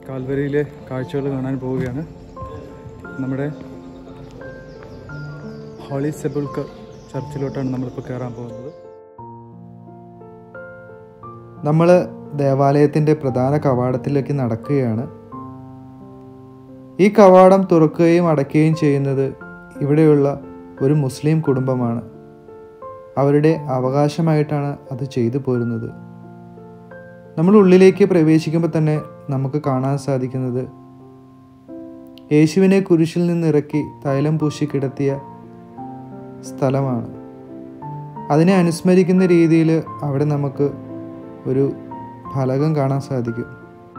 കാൽവരിയിലെ കാഴ്ചകൾ കാണാൻ പോവുകയാണ് നമ്മുടെ ഹോളി സെബുൾക്കർ ചർച്ചിലോട്ടാണ് നമ്മളിപ്പോൾ കയറാൻ പോകുന്നത് നമ്മൾ ദേവാലയത്തിൻ്റെ പ്രധാന കവാടത്തിലേക്ക് നടക്കുകയാണ് ഈ കവാടം തുറക്കുകയും അടയ്ക്കുകയും ചെയ്യുന്നത് ഇവിടെയുള്ള ഒരു മുസ്ലിം കുടുംബമാണ് അവരുടെ അവകാശമായിട്ടാണ് അത് ചെയ്തു പോരുന്നത് നമ്മൾ ഉള്ളിലേക്ക് പ്രവേശിക്കുമ്പോൾ തന്നെ നമുക്ക് കാണാൻ സാധിക്കുന്നത് യേശുവിനെ കുരിശിൽ നിന്നിറക്കി തൈലം പൂശി കിടത്തിയ സ്ഥലമാണ് അതിനെ അനുസ്മരിക്കുന്ന രീതിയിൽ അവിടെ നമുക്ക് ഒരു ഫലകം കാണാൻ സാധിക്കും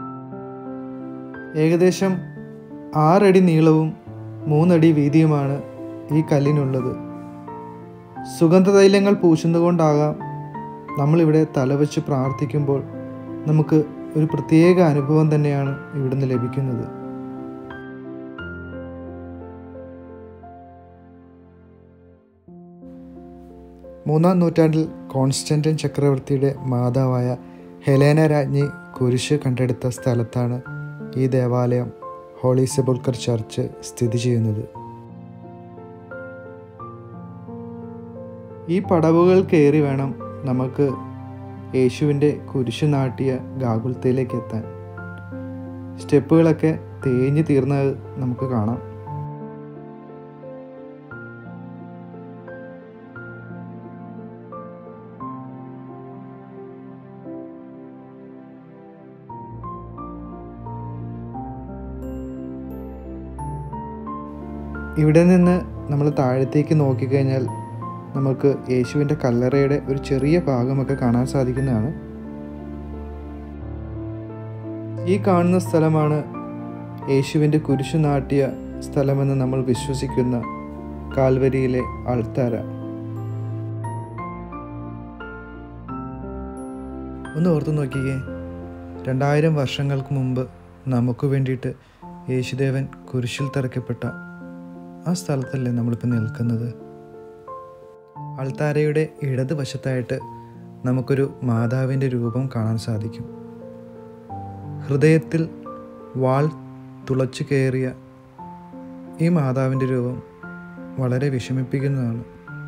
ഏകദേശം ആറടി നീളവും മൂന്നടി വീതിയുമാണ് ഈ കല്ലിനുള്ളത് സുഗന്ധതൈലങ്ങൾ പൂശുന്നതുകൊണ്ടാകാം നമ്മളിവിടെ തലവെച്ച് പ്രാർത്ഥിക്കുമ്പോൾ നമുക്ക് ഒരു പ്രത്യേക അനുഭവം തന്നെയാണ് ഇവിടുന്ന് ലഭിക്കുന്നത് മൂന്നാം നൂറ്റാണ്ടിൽ കോൺസ്റ്റന്റൈൻ ചക്രവർത്തിയുടെ മാതാവായ ഹെലേന രാജ്ഞി കുരിശ് കണ്ടെടുത്ത സ്ഥലത്താണ് ഈ ദേവാലയം ഹോളി സെബുൾക്കർ ചർച്ച് സ്ഥിതി ചെയ്യുന്നത് ഈ പടവുകൾ കയറി വേണം നമുക്ക് യേശുവിൻ്റെ കുരിശ് നാട്ടിയ ഗാകുൽത്തയിലേക്ക് എത്താൻ സ്റ്റെപ്പുകളൊക്കെ തേഞ്ഞു തീർന്നത് നമുക്ക് കാണാം ഇവിടെ നിന്ന് നമ്മൾ താഴത്തേക്ക് നോക്കിക്കഴിഞ്ഞാൽ നമുക്ക് യേശുവിൻ്റെ കല്ലറയുടെ ഒരു ചെറിയ ഭാഗമൊക്കെ കാണാൻ സാധിക്കുന്നതാണ് ഈ കാണുന്ന സ്ഥലമാണ് യേശുവിൻ്റെ കുരിശു നാട്ടിയ സ്ഥലമെന്ന് നമ്മൾ വിശ്വസിക്കുന്ന കാൽവരിയിലെ അൾത്താര ഒന്ന് ഓർത്തു നോക്കിക്കേ രണ്ടായിരം വർഷങ്ങൾക്ക് മുമ്പ് നമുക്ക് വേണ്ടിയിട്ട് യേശുദേവൻ കുരിശിൽ തറയ്ക്കപ്പെട്ട ആ സ്ഥലത്തല്ലേ നമ്മളിപ്പോൾ നിൽക്കുന്നത് അൾത്താരയുടെ ഇടതുവശത്തായിട്ട് നമുക്കൊരു മാതാവിൻ്റെ രൂപം കാണാൻ സാധിക്കും ഹൃദയത്തിൽ വാൾ തുളച്ചു കയറിയ ഈ മാതാവിൻ്റെ രൂപം വളരെ വിഷമിപ്പിക്കുന്നതാണ്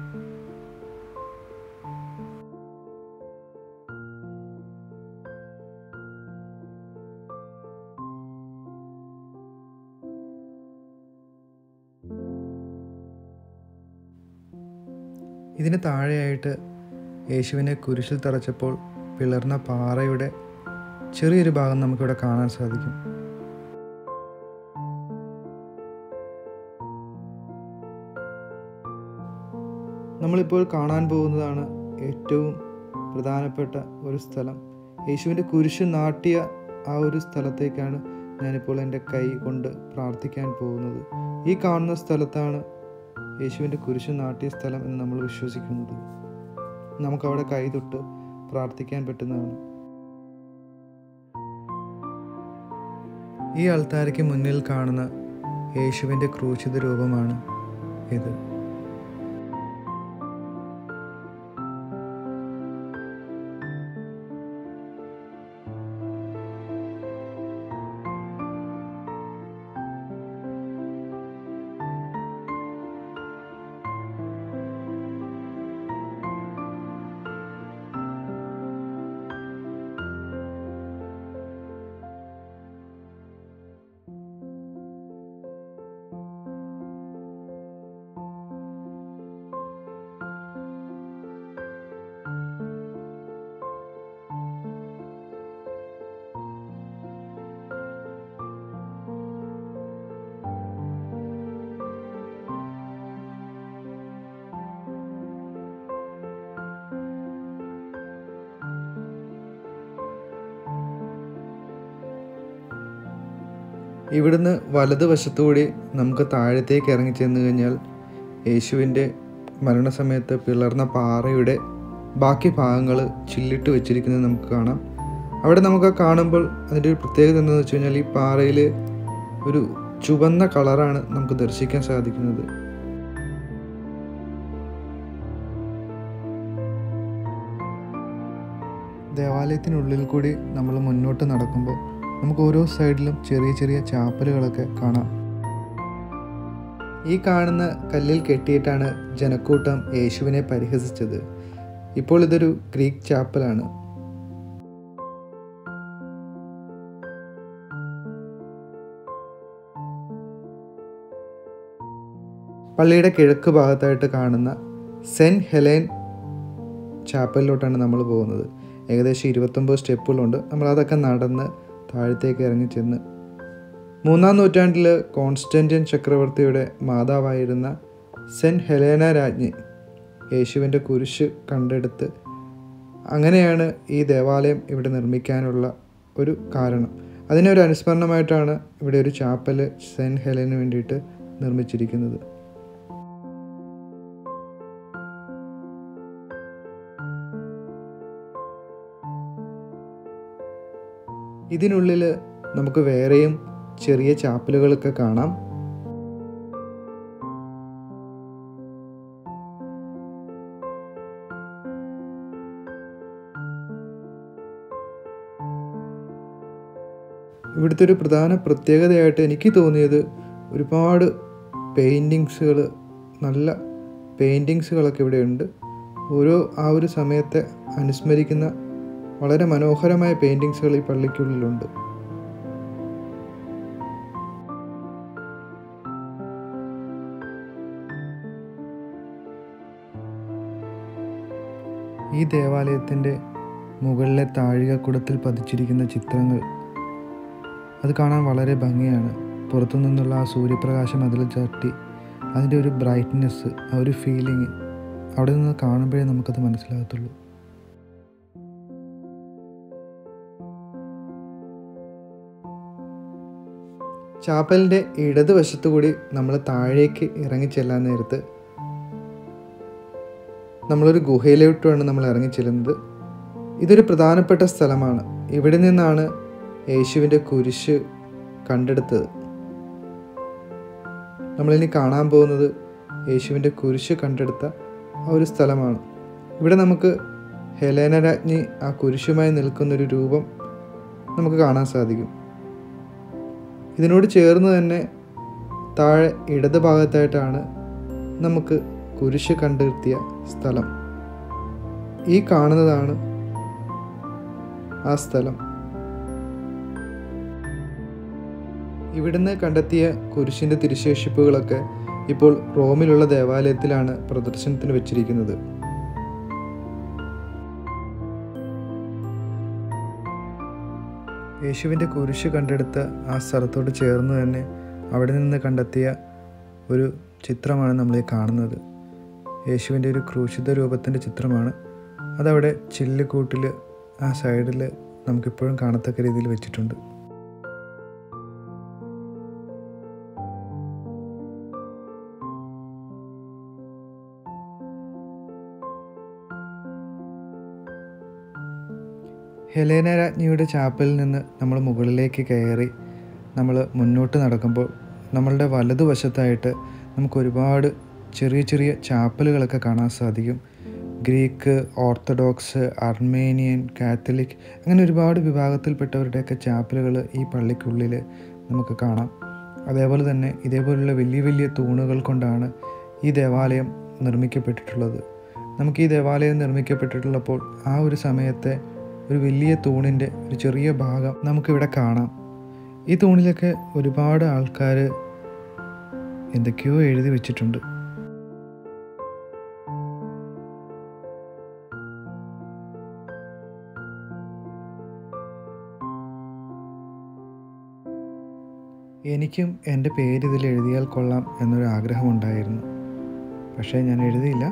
ഇതിന് താഴെയായിട്ട് യേശുവിനെ കുരിശിൽ തറച്ചപ്പോൾ പിളർന്ന പാറയുടെ ചെറിയൊരു ഭാഗം നമുക്കിവിടെ കാണാൻ സാധിക്കും നമ്മളിപ്പോൾ കാണാൻ പോകുന്നതാണ് ഏറ്റവും പ്രധാനപ്പെട്ട ഒരു സ്ഥലം യേശുവിൻ്റെ കുരിശ് നാട്ടിയ ആ ഒരു സ്ഥലത്തേക്കാണ് ഞാനിപ്പോൾ എൻ്റെ കൈ കൊണ്ട് പ്രാർത്ഥിക്കാൻ പോകുന്നത് ഈ കാണുന്ന സ്ഥലത്താണ് യേശുവിൻ്റെ കുരിശ് നാട്ടിയ സ്ഥലം എന്ന് നമ്മൾ വിശ്വസിക്കുന്നത് നമുക്കവിടെ കൈ തൊട്ട് പ്രാർത്ഥിക്കാൻ പറ്റുന്നതാണ് ഈ അൾത്താരയ്ക്ക് മുന്നിൽ കാണുന്ന യേശുവിൻ്റെ ക്രൂശിത രൂപമാണ് ഇത് ഇവിടുന്ന് വലതുവശത്തുകൂടി നമുക്ക് താഴത്തേക്ക് ഇറങ്ങി ചെന്ന് കഴിഞ്ഞാൽ യേശുവിൻ്റെ മരണസമയത്ത് പിളർന്ന പാറയുടെ ബാക്കി ഭാഗങ്ങൾ ചില്ലിട്ട് വെച്ചിരിക്കുന്നത് നമുക്ക് കാണാം അവിടെ നമുക്ക് കാണുമ്പോൾ അതിൻ്റെ ഒരു പ്രത്യേകത എന്താണെന്ന് വെച്ച് കഴിഞ്ഞാൽ ഈ പാറയിൽ ഒരു ചുവന്ന കളറാണ് നമുക്ക് ദർശിക്കാൻ സാധിക്കുന്നത് ദേവാലയത്തിനുള്ളിൽ കൂടി നമ്മൾ മുന്നോട്ട് നടക്കുമ്പോൾ നമുക്ക് ഓരോ സൈഡിലും ചെറിയ ചെറിയ ചാപ്പലുകളൊക്കെ കാണാം ഈ കാണുന്ന കല്ലിൽ കെട്ടിയിട്ടാണ് ജനക്കൂട്ടം യേശുവിനെ പരിഹസിച്ചത് ഇപ്പോൾ ഇതൊരു ഗ്രീക്ക് ചാപ്പലാണ് പള്ളിയുടെ കിഴക്ക് ഭാഗത്തായിട്ട് കാണുന്ന സെൻറ്റ് ഹെലേൻ ചാപ്പലിലോട്ടാണ് നമ്മൾ പോകുന്നത് ഏകദേശം ഇരുപത്തൊമ്പത് സ്റ്റെപ്പുകളുണ്ട് നമ്മൾ അതൊക്കെ നടന്ന് താഴത്തേക്ക് ഇറങ്ങി ചെന്ന് മൂന്നാം നൂറ്റാണ്ടിൽ കോൺസ്റ്റൻറ്റിൻ ചക്രവർത്തിയുടെ മാതാവായിരുന്ന സെൻറ്റ് ഹെലേന രാജ്ഞി യേശുവിൻ്റെ കുരിശ് കണ്ടെടുത്ത് അങ്ങനെയാണ് ഈ ദേവാലയം ഇവിടെ നിർമ്മിക്കാനുള്ള ഒരു കാരണം അതിനൊരു അനുസ്മരണമായിട്ടാണ് ഇവിടെ ഒരു ചാപ്പൽ സെൻറ്റ് ഹെലേന് വേണ്ടിയിട്ട് നിർമ്മിച്ചിരിക്കുന്നത് ഇതിനുള്ളിൽ നമുക്ക് വേറെയും ചെറിയ ചാപ്പലുകളൊക്കെ കാണാം ഇവിടുത്തെ ഒരു പ്രധാന പ്രത്യേകതയായിട്ട് എനിക്ക് തോന്നിയത് ഒരുപാട് പെയിൻറ്റിങ്സുകൾ നല്ല പെയിൻറ്റിങ്സുകളൊക്കെ ഇവിടെയുണ്ട് ഓരോ ആ ഒരു സമയത്തെ അനുസ്മരിക്കുന്ന വളരെ മനോഹരമായ പെയിൻറ്റിങ്സുകൾ ഈ പള്ളിക്കുള്ളിലുണ്ട് ഈ ദേവാലയത്തിൻ്റെ മുകളിലെ താഴികക്കുടത്തിൽ പതിച്ചിരിക്കുന്ന ചിത്രങ്ങൾ അത് കാണാൻ വളരെ ഭംഗിയാണ് പുറത്തു നിന്നുള്ള ആ സൂര്യപ്രകാശം അതിൽ ചാട്ടി അതിൻ്റെ ഒരു ബ്രൈറ്റ്നെസ് ആ ഒരു ഫീലിംഗ് അവിടെ നിന്ന് കാണുമ്പോഴേ നമുക്കത് മനസ്സിലാകത്തുള്ളൂ ചാപ്പലിൻ്റെ ഇടതുവശത്തു കൂടി നമ്മൾ താഴേക്ക് ഇറങ്ങി ചെല്ലാൻ നേരത്ത് നമ്മളൊരു ഗുഹയിലോട്ടാണ് നമ്മൾ ഇറങ്ങി ചെല്ലുന്നത് ഇതൊരു പ്രധാനപ്പെട്ട സ്ഥലമാണ് ഇവിടെ നിന്നാണ് യേശുവിൻ്റെ കുരിശ് കണ്ടെടുത്തത് നമ്മളിനി കാണാൻ പോകുന്നത് യേശുവിൻ്റെ കുരിശ് കണ്ടെടുത്ത ആ ഒരു സ്ഥലമാണ് ഇവിടെ നമുക്ക് ഹെലേന രാജ്ഞി ആ കുരിശുമായി നിൽക്കുന്നൊരു രൂപം നമുക്ക് കാണാൻ സാധിക്കും ഇതിനോട് ചേർന്ന് തന്നെ താഴെ ഇടത് ഭാഗത്തായിട്ടാണ് നമുക്ക് കുരിശ് കണ്ടെത്തിയ സ്ഥലം ഈ കാണുന്നതാണ് ആ സ്ഥലം ഇവിടുന്ന് കണ്ടെത്തിയ കുരിശിൻ്റെ തിരുശേഷിപ്പുകളൊക്കെ ഇപ്പോൾ റോമിലുള്ള ദേവാലയത്തിലാണ് പ്രദർശനത്തിന് വെച്ചിരിക്കുന്നത് യേശുവിൻ്റെ കുരിശ് കണ്ടെടുത്ത ആ സ്ഥലത്തോട് ചേർന്ന് തന്നെ അവിടെ നിന്ന് കണ്ടെത്തിയ ഒരു ചിത്രമാണ് നമ്മൾ ഈ കാണുന്നത് യേശുവിൻ്റെ ഒരു ക്രൂശിത രൂപത്തിൻ്റെ ചിത്രമാണ് അതവിടെ ചില്ലുകൂട്ടിൽ ആ സൈഡിൽ നമുക്കിപ്പോഴും കാണത്തക്ക രീതിയിൽ വെച്ചിട്ടുണ്ട് ഹെലേന രാജ്ഞിയുടെ ചാപ്പലിൽ നിന്ന് നമ്മൾ മുകളിലേക്ക് കയറി നമ്മൾ മുന്നോട്ട് നടക്കുമ്പോൾ നമ്മളുടെ വലതുവശത്തായിട്ട് നമുക്ക് ഒരുപാട് ചെറിയ ചെറിയ ചാപ്പലുകളൊക്കെ കാണാൻ സാധിക്കും ഗ്രീക്ക് ഓർത്തഡോക്സ് അർമേനിയൻ കാത്തലിക് അങ്ങനെ ഒരുപാട് വിഭാഗത്തിൽപ്പെട്ടവരുടെയൊക്കെ ചാപ്പലുകൾ ഈ പള്ളിക്കുള്ളിൽ നമുക്ക് കാണാം അതേപോലെ തന്നെ ഇതേപോലുള്ള വലിയ വലിയ തൂണുകൾ കൊണ്ടാണ് ഈ ദേവാലയം നിർമ്മിക്കപ്പെട്ടിട്ടുള്ളത് നമുക്ക് ഈ ദേവാലയം നിർമ്മിക്കപ്പെട്ടിട്ടുള്ളപ്പോൾ ആ ഒരു സമയത്തെ ഒരു വലിയ തൂണിൻ്റെ ഒരു ചെറിയ ഭാഗം നമുക്കിവിടെ കാണാം ഈ തൂണിലൊക്കെ ഒരുപാട് ആൾക്കാർ എന്തൊക്കെയോ എഴുതി വെച്ചിട്ടുണ്ട് എനിക്കും എൻ്റെ പേര് ഇതിൽ എഴുതിയാൽ കൊള്ളാം എന്നൊരു ആഗ്രഹമുണ്ടായിരുന്നു പക്ഷേ ഞാൻ എഴുതിയില്ല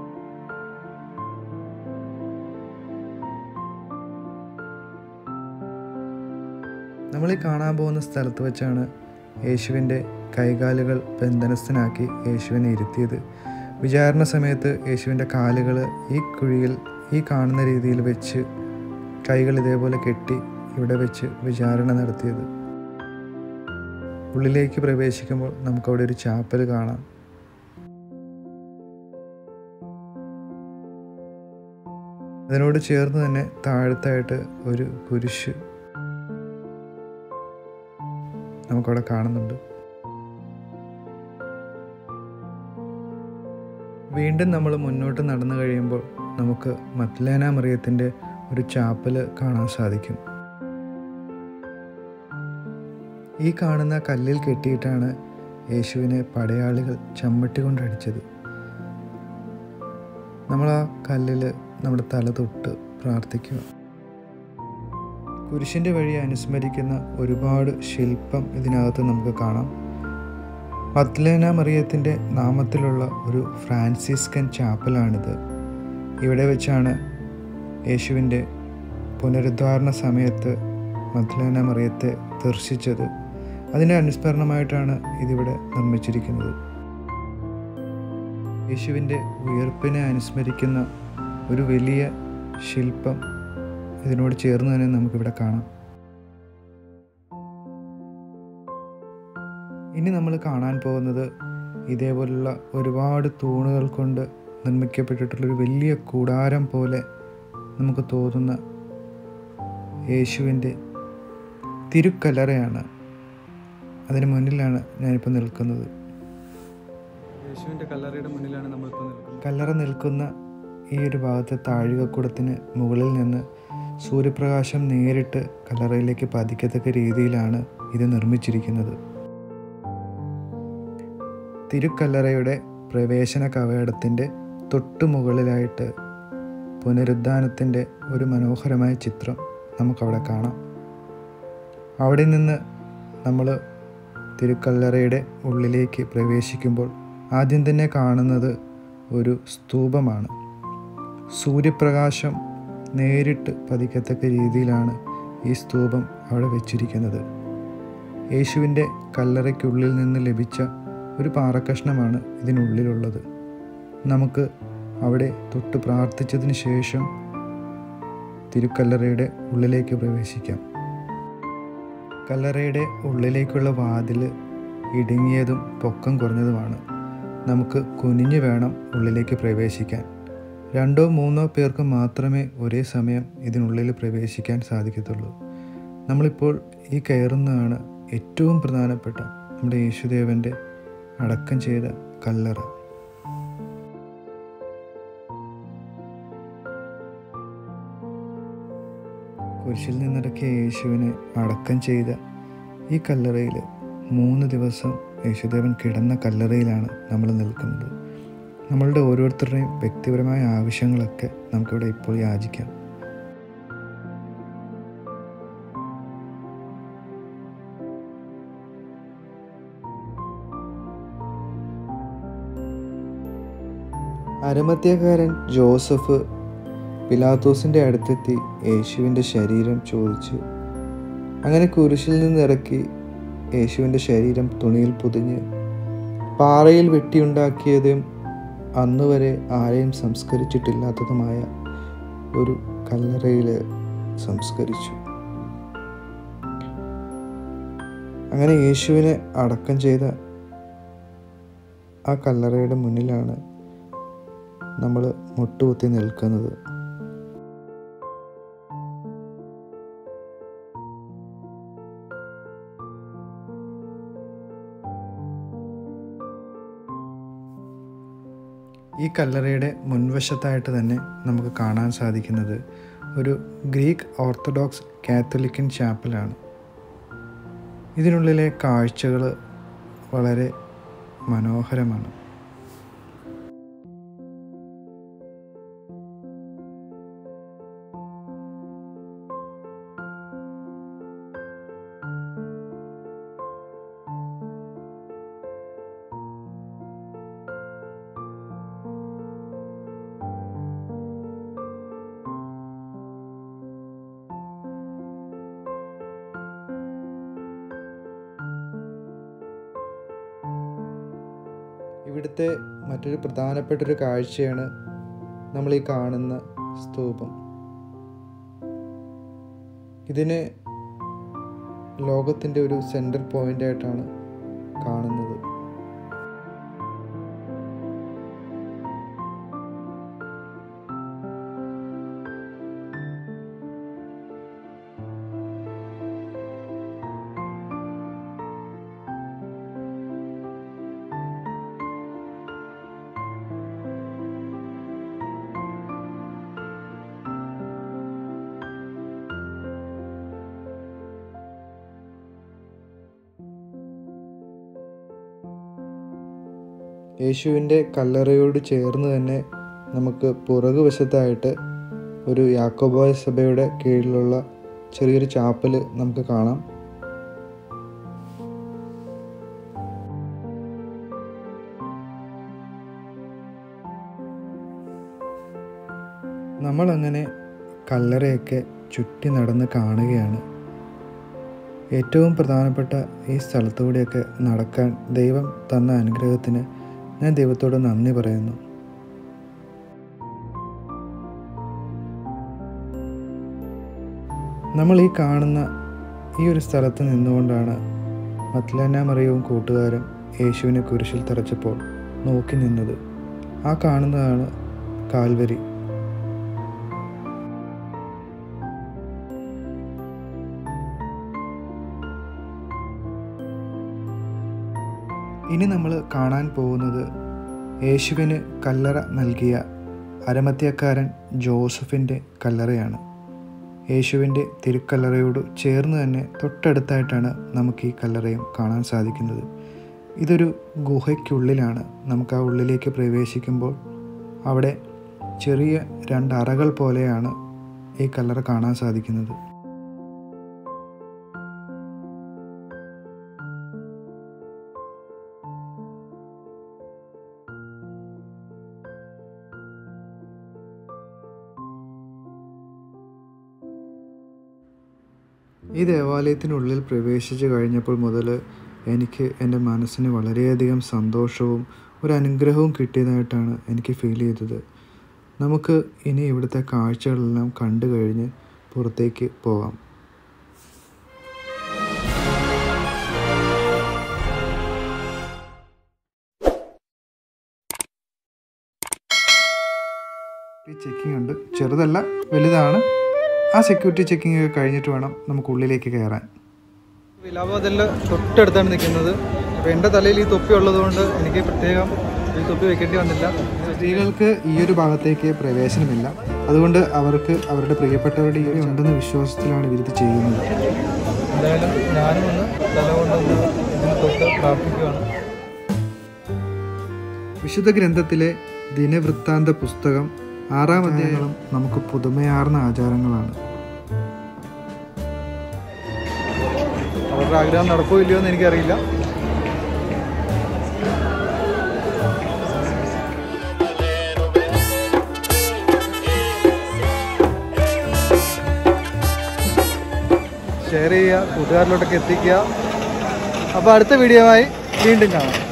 നമ്മൾ ഈ കാണാൻ പോകുന്ന സ്ഥലത്ത് വെച്ചാണ് യേശുവിൻ്റെ കൈകാലുകൾ ബന്ധനസ്ഥനാക്കി യേശുവിനെ ഇരുത്തിയത് വിചാരണ സമയത്ത് യേശുവിൻ്റെ കാലുകൾ ഈ കുഴിയിൽ ഈ കാണുന്ന രീതിയിൽ വെച്ച് കൈകൾ ഇതേപോലെ കെട്ടി ഇവിടെ വെച്ച് വിചാരണ നടത്തിയത് ഉള്ളിലേക്ക് പ്രവേശിക്കുമ്പോൾ നമുക്കവിടെ ഒരു ചാപ്പൽ കാണാം അതിനോട് ചേർന്ന് തന്നെ താഴത്തായിട്ട് ഒരു കുരിശ് നമുക്കവിടെ കാണുന്നുണ്ട് വീണ്ടും നമ്മൾ മുന്നോട്ട് നടന്നു കഴിയുമ്പോൾ നമുക്ക് മത്ലേന മറിയത്തിൻ്റെ ഒരു ചാപ്പൽ കാണാൻ സാധിക്കും ഈ കാണുന്ന കല്ലിൽ കെട്ടിയിട്ടാണ് യേശുവിനെ പടയാളികൾ ചമ്മട്ടി കൊണ്ടടിച്ചത് നമ്മൾ ആ കല്ലിൽ നമ്മുടെ തല തൊട്ട് പ്രാർത്ഥിക്കുക കുരിശിൻ്റെ വഴി അനുസ്മരിക്കുന്ന ഒരുപാട് ശില്പം ഇതിനകത്ത് നമുക്ക് കാണാം മത്ലേന മറിയത്തിൻ്റെ നാമത്തിലുള്ള ഒരു ഫ്രാൻസിസ്കൻ ചാപ്പലാണിത് ഇവിടെ വെച്ചാണ് യേശുവിൻ്റെ പുനരുദ്ധാരണ സമയത്ത് മത്ലേന മറിയത്തെ ദർശിച്ചത് അതിൻ്റെ അനുസ്മരണമായിട്ടാണ് ഇതിവിടെ നിർമ്മിച്ചിരിക്കുന്നത് യേശുവിൻ്റെ ഉയർപ്പിനെ അനുസ്മരിക്കുന്ന ഒരു വലിയ ശില്പം ഇതിനോട് ചേർന്ന് തന്നെ നമുക്കിവിടെ കാണാം ഇനി നമ്മൾ കാണാൻ പോകുന്നത് ഇതേപോലുള്ള ഒരുപാട് തൂണുകൾ കൊണ്ട് നിർമ്മിക്കപ്പെട്ടിട്ടുള്ളൊരു വലിയ കൂടാരം പോലെ നമുക്ക് തോന്നുന്ന യേശുവിൻ്റെ തിരുക്കല്ലറയാണ് അതിന് മുന്നിലാണ് ഞാനിപ്പോൾ നിൽക്കുന്നത് യേശുവിൻ്റെ കല്ലറയുടെ മുന്നിലാണ് നമ്മളിപ്പോൾ നിൽക്കുന്നത് കല്ലറ നിൽക്കുന്ന ഈ ഒരു ഭാഗത്തെ താഴികക്കുടത്തിന് മുകളിൽ നിന്ന് സൂര്യപ്രകാശം നേരിട്ട് കല്ലറയിലേക്ക് പതിക്കത്തക്ക രീതിയിലാണ് ഇത് നിർമ്മിച്ചിരിക്കുന്നത് തിരുക്കല്ലറയുടെ പ്രവേശന കവാടത്തിൻ്റെ തൊട്ടു മുകളിലായിട്ട് പുനരുദ്ധാനത്തിൻ്റെ ഒരു മനോഹരമായ ചിത്രം നമുക്കവിടെ കാണാം അവിടെ നിന്ന് നമ്മൾ തിരുക്കല്ലറയുടെ ഉള്ളിലേക്ക് പ്രവേശിക്കുമ്പോൾ ആദ്യം തന്നെ കാണുന്നത് ഒരു സ്തൂപമാണ് സൂര്യപ്രകാശം നേരിട്ട് പതിക്കത്തക്ക രീതിയിലാണ് ഈ സ്തൂപം അവിടെ വെച്ചിരിക്കുന്നത് യേശുവിൻ്റെ കല്ലറയ്ക്കുള്ളിൽ നിന്ന് ലഭിച്ച ഒരു പാറക്കഷ്ണമാണ് ഇതിനുള്ളിലുള്ളത് നമുക്ക് അവിടെ തൊട്ട് പ്രാർത്ഥിച്ചതിന് ശേഷം തിരുക്കല്ലറയുടെ ഉള്ളിലേക്ക് പ്രവേശിക്കാം കല്ലറയുടെ ഉള്ളിലേക്കുള്ള വാതിൽ ഇടുങ്ങിയതും പൊക്കം കുറഞ്ഞതുമാണ് നമുക്ക് കുനിഞ്ഞു വേണം ഉള്ളിലേക്ക് പ്രവേശിക്കാൻ രണ്ടോ മൂന്നോ പേർക്ക് മാത്രമേ ഒരേ സമയം ഇതിനുള്ളിൽ പ്രവേശിക്കാൻ സാധിക്കത്തുള്ളൂ നമ്മളിപ്പോൾ ഈ കയറുന്നതാണ് ഏറ്റവും പ്രധാനപ്പെട്ട നമ്മുടെ യേശുദേവൻ്റെ അടക്കം ചെയ്ത കല്ലറ കുരിശിൽ നിന്നിറക്കിയ യേശുവിനെ അടക്കം ചെയ്ത ഈ കല്ലറയിൽ മൂന്ന് ദിവസം യേശുദേവൻ കിടന്ന കല്ലറയിലാണ് നമ്മൾ നിൽക്കുന്നത് നമ്മളുടെ ഓരോരുത്തരുടെയും വ്യക്തിപരമായ ആവശ്യങ്ങളൊക്കെ നമുക്കിവിടെ ഇപ്പോൾ യാചിക്കാം അരമത്യക്കാരൻ ജോസഫ് പിലാത്തോസിൻ്റെ അടുത്തെത്തി യേശുവിൻ്റെ ശരീരം ചോദിച്ചു അങ്ങനെ കുരിശിൽ നിന്നിറക്കി യേശുവിൻ്റെ ശരീരം തുണിയിൽ പൊതിഞ്ഞ് പാറയിൽ വെട്ടിയുണ്ടാക്കിയതും അന്ന് വരെ ആരെയും സംസ്കരിച്ചിട്ടില്ലാത്തതുമായ ഒരു കല്ലറയിൽ സംസ്കരിച്ചു അങ്ങനെ യേശുവിനെ അടക്കം ചെയ്ത ആ കല്ലറയുടെ മുന്നിലാണ് നമ്മൾ മുട്ടുകുത്തി നിൽക്കുന്നത് ഈ കല്ലറയുടെ മുൻവശത്തായിട്ട് തന്നെ നമുക്ക് കാണാൻ സാധിക്കുന്നത് ഒരു ഗ്രീക്ക് ഓർത്തഡോക്സ് കാത്തലിക്കൻ ചാപ്പലാണ് ഇതിനുള്ളിലെ കാഴ്ചകൾ വളരെ മനോഹരമാണ് ഇവിടുത്തെ മറ്റൊരു പ്രധാനപ്പെട്ട ഒരു കാഴ്ചയാണ് നമ്മൾ ഈ കാണുന്ന സ്തൂപം ഇതിനെ ലോകത്തിൻ്റെ ഒരു സെൻട്രൽ പോയിന്റ് ആയിട്ടാണ് കാണുന്നത് യേശുവിൻ്റെ കല്ലറയോട് ചേർന്ന് തന്നെ നമുക്ക് പുറകുവശത്തായിട്ട് ഒരു യാക്കോബോയ സഭയുടെ കീഴിലുള്ള ചെറിയൊരു ചാപ്പൽ നമുക്ക് കാണാം നമ്മളങ്ങനെ കല്ലറയൊക്കെ ചുറ്റി നടന്ന് കാണുകയാണ് ഏറ്റവും പ്രധാനപ്പെട്ട ഈ സ്ഥലത്തൂടെയൊക്കെ നടക്കാൻ ദൈവം തന്ന അനുഗ്രഹത്തിന് ഞാൻ ദൈവത്തോട് നന്ദി പറയുന്നു നമ്മൾ ഈ കാണുന്ന ഈ ഒരു സ്ഥലത്ത് നിന്നുകൊണ്ടാണ് മത്ലന മറിയവും കൂട്ടുകാരും യേശുവിനെ കുരിശിൽ തറച്ചപ്പോൾ നോക്കി നിന്നത് ആ കാണുന്നതാണ് കാൽവരി ഇനി നമ്മൾ കാണാൻ പോകുന്നത് യേശുവിന് കല്ലറ നൽകിയ അരമത്യക്കാരൻ ജോസഫിൻ്റെ കല്ലറയാണ് യേശുവിൻ്റെ തിരുക്കല്ലറയോട് ചേർന്ന് തന്നെ തൊട്ടടുത്തായിട്ടാണ് നമുക്ക് ഈ കല്ലറയും കാണാൻ സാധിക്കുന്നത് ഇതൊരു ഗുഹയ്ക്കുള്ളിലാണ് നമുക്ക് ആ ഉള്ളിലേക്ക് പ്രവേശിക്കുമ്പോൾ അവിടെ ചെറിയ രണ്ട് അറകൾ പോലെയാണ് ഈ കല്ലറ കാണാൻ സാധിക്കുന്നത് ഈ ദേവാലയത്തിനുള്ളിൽ പ്രവേശിച്ചു കഴിഞ്ഞപ്പോൾ മുതൽ എനിക്ക് എൻ്റെ മനസ്സിന് വളരെയധികം സന്തോഷവും ഒരു അനുഗ്രഹവും കിട്ടിയതായിട്ടാണ് എനിക്ക് ഫീൽ ചെയ്തത് നമുക്ക് ഇനി ഇവിടുത്തെ കാഴ്ചകളെല്ലാം കണ്ടു കഴിഞ്ഞ് പുറത്തേക്ക് പോകാം ചെക്കിംഗ് ഉണ്ട് ചെറുതല്ല വലുതാണ് ആ സെക്യൂരിറ്റി ചെക്കിംഗ് ഒക്കെ കഴിഞ്ഞിട്ട് വേണം നമുക്ക് ഉള്ളിലേക്ക് കയറാൻ വിലാപതിൽ തൊട്ടടുത്താണ് നിൽക്കുന്നത് അപ്പോൾ എൻ്റെ തലയിൽ ഈ തൊപ്പി ഉള്ളതുകൊണ്ട് എനിക്ക് പ്രത്യേകം ഈ തൊപ്പി വെക്കേണ്ടി വന്നില്ല സ്ത്രീകൾക്ക് ഈ ഒരു ഭാഗത്തേക്ക് പ്രവേശനമില്ല അതുകൊണ്ട് അവർക്ക് അവരുടെ പ്രിയപ്പെട്ടവരുടെ ഈ ഉണ്ടെന്ന വിശ്വാസത്തിലാണ് ഇവരിത് ചെയ്യുന്നത് എന്തായാലും ഞാനും ഒന്ന് തല കൊണ്ടൊന്ന് ഇതിന് തൊട്ട് പ്രാർത്ഥിക്കുകയാണ് വിശുദ്ധ ഗ്രന്ഥത്തിലെ ദിനവൃത്താന്ത പുസ്തകം ആറാം അധ്യായങ്ങളും നമുക്ക് പുതുമയാർന്ന ആചാരങ്ങളാണ് അവരുടെ ആഗ്രഹം നടക്കുമോ ഇല്ലയോ എന്ന് എനിക്കറിയില്ല ഷെയർ ചെയ്യുക കൂട്ടുകാരിലോട്ടൊക്കെ എത്തിക്കുക അപ്പോൾ അടുത്ത വീഡിയോയുമായി വീണ്ടും കാണാം